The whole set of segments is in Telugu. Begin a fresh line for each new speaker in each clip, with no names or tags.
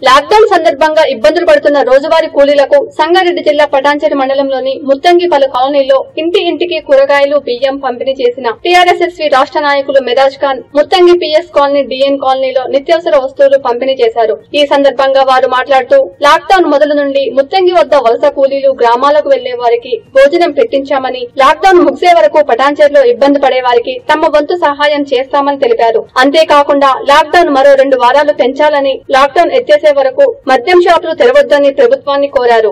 లాక్డౌన్ సందర్భంగా ఇబ్బందులు పడుతున్న రోజువారీ కూలీలకు సంగారెడ్డి జిల్లా పటాన్చెరు మండలంలోని ముత్తంగి పలు కాలనీల్లో ఇంటి ఇంటికి కూరగాయలు బియ్యం పంపిణీ చేసిన టీఆర్ఎస్ఎస్వి రాష్ట్ర నాయకులు మెదాజ్ Khan Muthangi PS colony DN కాలనీలో నిత్యావసర వస్తువులు పంపిణీ చేశారు ఈ సందర్భంగా వారు మాట్లాడుతూ లాక్డౌన్ మొదలు నుండి ముత్తంగి వద్ద వలస కూలీలు గ్రామాలకు వెళ్లే వారికి భోజనం పెట్టించామని లాక్డౌన్ ముగిసే వరకు పటాన్చెరులో ఇబ్బంది పడే వారికి తమ వంతు సహాయం చేస్తామని తెలిపారు అంతేకాకుండా లాక్డౌన్ మరో రెండు వారాలు పెంచాలని లాక్డౌన్ ఎత్తేసే వరకు మద్యం షాపులు తెరవద్దని ప్రభుత్వాన్ని కోరారు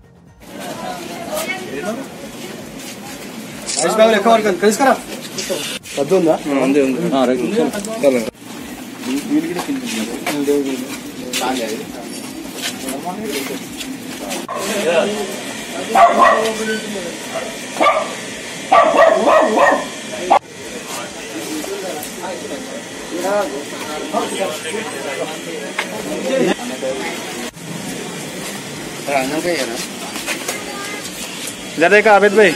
इधर देखा आबिद भाई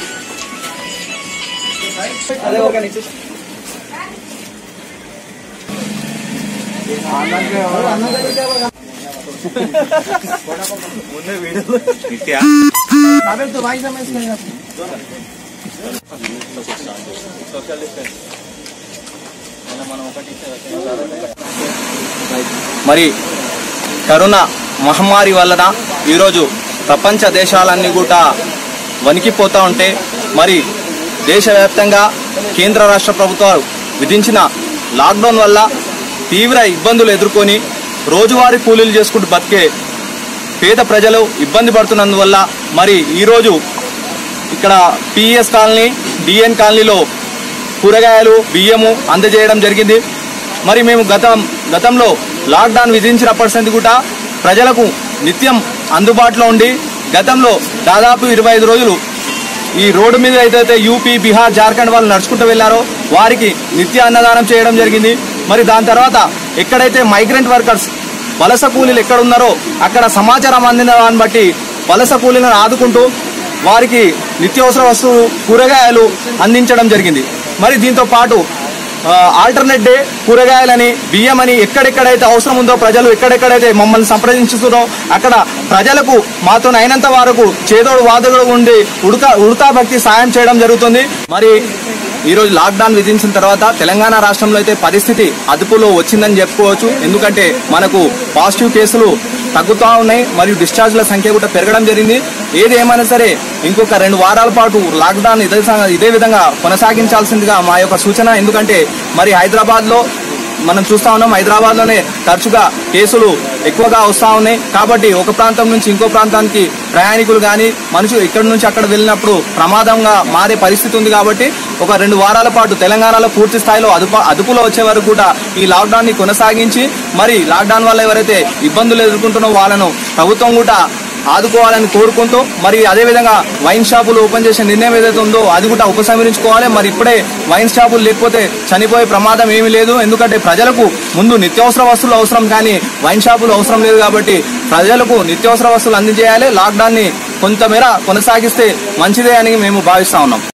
మరి కరోనా మహమ్మారి వలన ఈరోజు ప్రపంచ దేశాలన్నీ కూడా వణికిపోతూ ఉంటే మరి దేశవ్యాప్తంగా కేంద్ర రాష్ట్ర ప్రభుత్వాలు విధించిన లాక్డౌన్ వల్ల తీవ్ర ఇబ్బందులు ఎదుర్కొని రోజువారీ కూలీలు చేసుకుంటూ బతికే పేద ప్రజలు ఇబ్బంది పడుతున్నందువల్ల మరి ఈరోజు ఇక్కడ పిఎస్ కాలనీ డిఎన్ కాలనీలో కూరగాయలు బియ్యము అందజేయడం జరిగింది మరి మేము గతం గతంలో లాక్డౌన్ విధించినప్పటి సంది కూడా ప్రజలకు నిత్యం అందుబాటులో ఉండి గతంలో దాదాపు ఇరవై ఐదు రోజులు ఈ రోడ్డు మీద ఏదైతే యూపీ బీహార్ జార్ఖండ్ వాళ్ళు నడుచుకుంటూ వెళ్లారో వారికి నిత్య అన్నదానం చేయడం జరిగింది మరి దాని తర్వాత ఎక్కడైతే మైగ్రెంట్ వర్కర్స్ వలస కూలీలు ఎక్కడ ఉన్నారో అక్కడ సమాచారం అందిన దాన్ని బట్టి వలస కూలీలను ఆదుకుంటూ వారికి నిత్యావసర వస్తువులు కూరగాయలు అందించడం జరిగింది మరి దీంతో పాటు ఆ, ఆల్టర్నేట్ డే కూరగాయలని బియ్యమని ఎక్కడెక్కడైతే అవసరం ఉందో ప్రజలు ఎక్కడెక్కడైతే మమ్మల్ని సంప్రదించుతుందో అక్కడ ప్రజలకు మాతో అయినంత వరకు చేదోడు వాదోడు ఉండి ఉడక ఉడతా భక్తి సాయం చేయడం జరుగుతుంది మరి ఈరోజు లాక్డౌన్ విధించిన తర్వాత తెలంగాణ రాష్ట్రంలో అయితే పరిస్థితి అదుపులో వచ్చిందని చెప్పుకోవచ్చు ఎందుకంటే మనకు పాజిటివ్ కేసులు తగ్గుతూ ఉన్నాయి మరియు డిశ్చార్జ్ల సంఖ్య కూడా పెరగడం జరిగింది ఏది ఏమైనా సరే ఇంకొక రెండు వారాల పాటు లాక్డౌన్ ఇదే స- ఇదే విధంగా కొనసాగించాల్సిందిగా మా యొక్క సూచన ఎందుకంటే మరి హైదరాబాద్ లో మనం చూస్తా ఉన్నాం హైదరాబాద్ లోనే తరచుగా కేసులు ఎక్కువగా వస్తా ఉన్నాయి కాబట్టి ఒక ప్రాంతం నుంచి ఇంకో ప్రాంతానికి ప్రయాణికులు కానీ మనుషులు ఇక్కడ నుంచి అక్కడ వెళ్ళినప్పుడు ప్రమాదంగా మారే పరిస్థితి ఉంది కాబట్టి ఒక రెండు వారాల పాటు తెలంగాణలో పూర్తి స్థాయిలో అదుపు అదుపులో వచ్చే వరకు కూడా ఈ లాక్డౌన్ ని కొనసాగించి మరి లాక్డౌన్ వల్ల ఎవరైతే ఇబ్బందులు ఎదుర్కొంటున్నో వాళ్ళను ప్రభుత్వం కూడా ఆదుకోవాలని కోరుకుంటూ మరి అదేవిధంగా వైన్ షాపులు ఓపెన్ చేసే నిర్ణయం ఏదైతే ఉందో అది కూడా ఉపసంహరించుకోవాలి మరి ఇప్పుడే వైన్ షాపులు లేకపోతే చనిపోయే ప్రమాదం ఏమీ లేదు ఎందుకంటే ప్రజలకు ముందు నిత్యావసర వస్తువులు అవసరం కానీ వైన్ షాపులు అవసరం లేదు కాబట్టి ప్రజలకు నిత్యావసర వస్తువులు అందించేయాలి లాక్డౌన్ ని కొంతమేర కొనసాగిస్తే మంచిదే అని మేము భావిస్తా ఉన్నాం